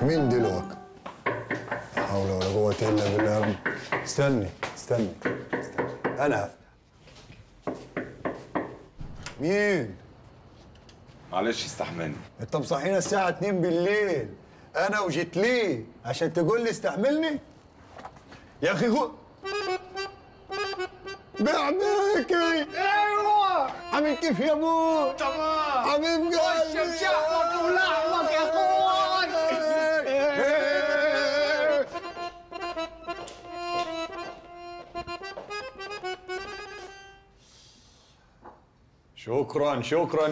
مين دلوقتي؟ لا حول ولا قوة إلا بالله يا رب. استني استني استني أنا هفتح مين؟ معلش استحملني أنت مصحينا الساعة 2 بالليل أنا وجيت ليه عشان تقول لي استحملني؟ يا أخي خد بعملك ايوه عامل كيف يا ابوي تمام حبيب قلبي وش شحمك ولحمك يا اخوي شكرا شكرا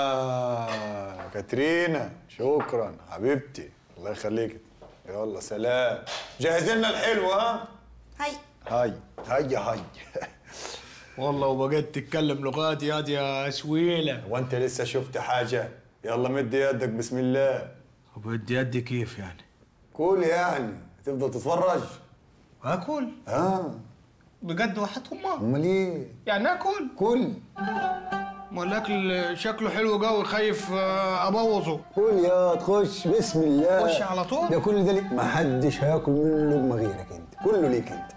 يا كاترينا شكرا حبيبتي الله يخليك يلا سلام جهز لنا الحلو ها هاي هاي هيا هاي والله وبقيت تتكلم لغاتي هاد يا سويله وانت لسه شفت حاجه يلا مد يدك بسم الله وبدي يدي كيف يعني كل يعني تفضل تتفرج اكل اه بجد وحد امه امال ايه يعني اكل كل ما الاكل شكله حلو قوي خايف آه، ابوظه كل يا تخش بسم الله خش على طول. ده كل ده ليك ما حدش هياكل منه لقمه غيرك انت كله ليك انت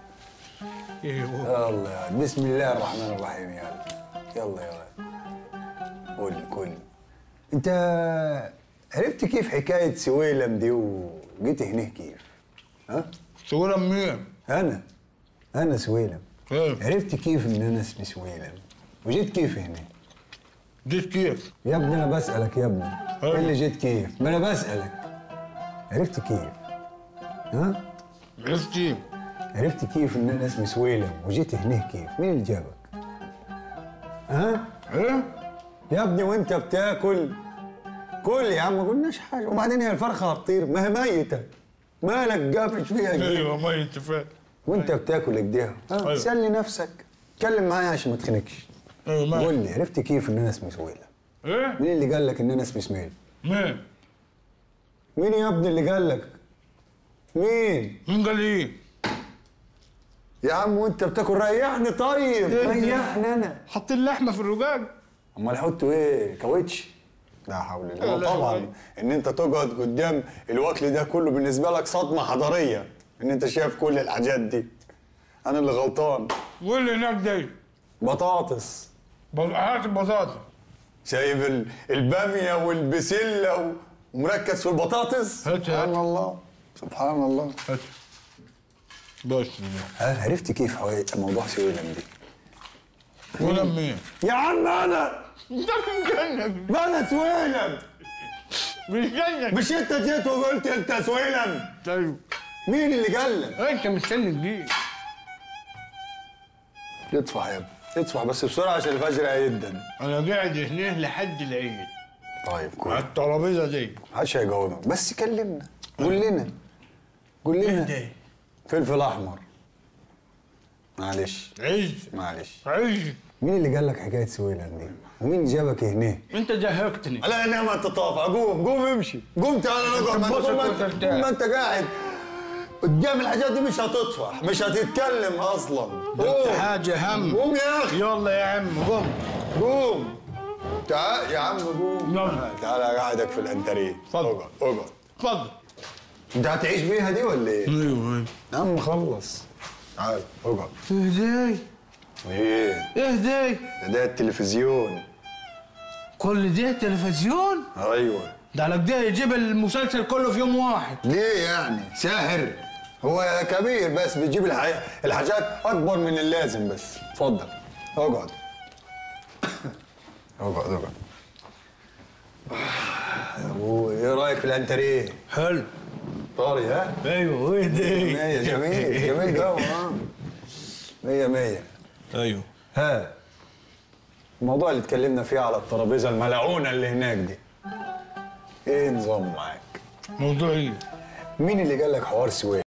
ايوه الله يا ولد. بسم الله الرحمن الرحيم يا ولد. يلا يا ولد كل كل انت عرفت كيف حكايه سويلم دي وجيت هنا كيف ها سويله مين؟ انا انا سويلم ايه عرفت كيف ان انا اسمي سويلم وجيت كيف هنا جيت كيف؟ يا ابني انا بسالك يا ابني ايه اللي جيت كيف ما انا بسالك عرفت كيف ها عرفت كيف؟ عرفت كيف ان انا اسمي سويلم وجيت هنا كيف مين اللي جابك ها ايه؟ يا ابني وانت بتاكل كل يا عم ما قلناش حاجه وبعدين هي الفرخه هتطير ما هي ميته مالك قافش فيها كده ايوه ما ينتفع وانت بتاكل كده ها أيوة. سلي نفسك اتكلم معايا عشان ما تخنقش ايوه ما قول لي عرفت كيف ان انا اسمي سويلم ايه؟ مين اللي قال لك ان انا اسمي سميل مين؟ مين يا ابني اللي قال لك مين مين قال لي ايه؟ يا عم وانت بتاكل ريحني طيب ريحني انا حاطين اللحمه في الرجاج امال حطوا ايه كاوتش لا حول لا الله لا طبعا لا. ان انت تقعد قدام الوكل ده كله بالنسبه لك صدمه حضاريه ان انت شايف كل الحاجات دي انا اللي غلطان واللي هناك ده بطاطس بل- هات البطاطا شايف ال- الباميه والبسله و- ومركز في البطاطس هات- هات. سبحان الله سبحان الله هات بس ها عرفت كيف حوالي موضوع سويلم دي ولا مين؟ يا عم انا انت مجنن ما انا سويلم مش جنن مش انت جيت وقلت انت سويلم ايوه مين اللي قال لك انت مستني جديد ادفع يا ابني ادفع بس بسرعه عشان الفجر هيدن انا قاعد هنا لحد العيد طيب على كويس الترابيزه دي محدش هيجاوبك بس كلمنا قول لنا قول لنا ده فلفل احمر معلش عز معلش عز مين اللي قال لك حكايه سويلم دي ومين اللي جابك هنا انت زهقتني لا انا ما تطافع قوم قوم امشي قوم تعالى نقعد ما انبسط طول ما انت- وترتاح. طول ما انت قاعد قدام الحاجات دي مش هتطفح مش هتتكلم اصلا انت قوم حاجه هم قوم يا اخي يلا يا عم قوم قوم تعال يا عم قوم يلا. تعال قاعدك في الانتريه اتفضل. اقعد اقعد اتفضل انت هتعيش بيها دي ولا ايه؟ ايوه ايوه يا عم خلص تعال اقعد اهدي ايه اهدي ده التلفزيون كل ده تلفزيون ايوه ده على كده يجيب المسلسل كله في يوم واحد ليه يعني ساهر هو كبير بس بيجيب الحي... الحاجات اكبر من اللازم بس اتفضل اقعد اقعد اقعد وايه رايك في الانتريه؟ حلو طاري ها؟ ايوه اهدي مية جميل جميل قوي ها مية مية ايوه ها الموضوع اللي اتكلمنا فيه على الترابيزه الملعونه اللي هناك دي ايه نظام معاك؟ موضوع ايه؟ مين اللي قال لك حوار سويد؟